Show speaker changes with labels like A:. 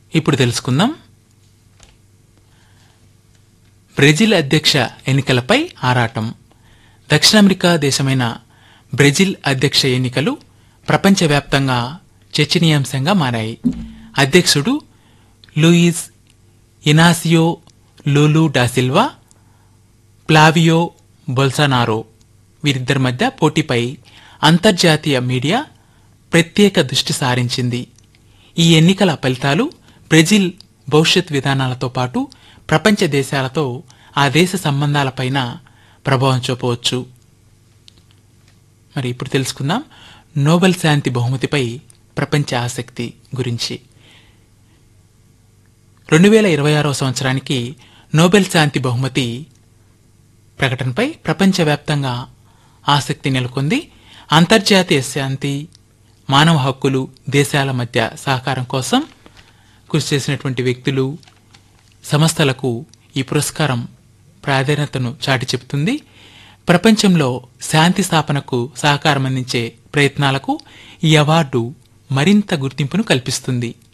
A: ఇప్పుడు తెలుసుకుందాం బ్రెజిల్ అధ్యక్ష ఎన్నికలపై ఆరాటం దక్షిణ అమెరికా దేశమైన బ్రెజిల్ అధ్యక్ష ఎన్నికలు ప్రపంచవ్యాప్తంగా చర్చనీయాంశంగా మారాయి అధ్యక్షుడు Luiz Inacio Lula da Silva Flavio Bolsonaro వీరిద్దరి మధ్య పోటీపై అంతర్జాతీయ మీడియా ప్రత్యేక దృష్టి సారించింది ఈ ఎన్నికల ఫలితాలు బ్రెజిల్ భవిష్యత్ విధానాలతో పాటు ప్రపంచ దేశాలతో ఆ దేశ సంబంధాలపైన ప్రభావం చూపవచ్చు మరి ఇప్పుడు తెలుసుకుందాం నోబెల్ శాంతి బహుమతిపై ప్రపంచ ఆసక్తి గురించి రెండు వేల ఇరవై ఆరవ సంవత్సరానికి నోబెల్ శాంతి బహుమతి ప్రకటనపై ప్రపంచవ్యాప్తంగా ఆసక్తి నెలకొంది అంతర్జాతీయ శాంతి మానవ హక్కులు దేశాల మధ్య సహకారం కోసం కృషి చేసినటువంటి వ్యక్తులు సంస్థలకు ఈ పురస్కారం ప్రాధాన్యతను చాటి చెబుతుంది ప్రపంచంలో శాంతి స్థాపనకు సహకారం అందించే ప్రయత్నాలకు ఈ అవార్డు మరింత గుర్తింపును కల్పిస్తుంది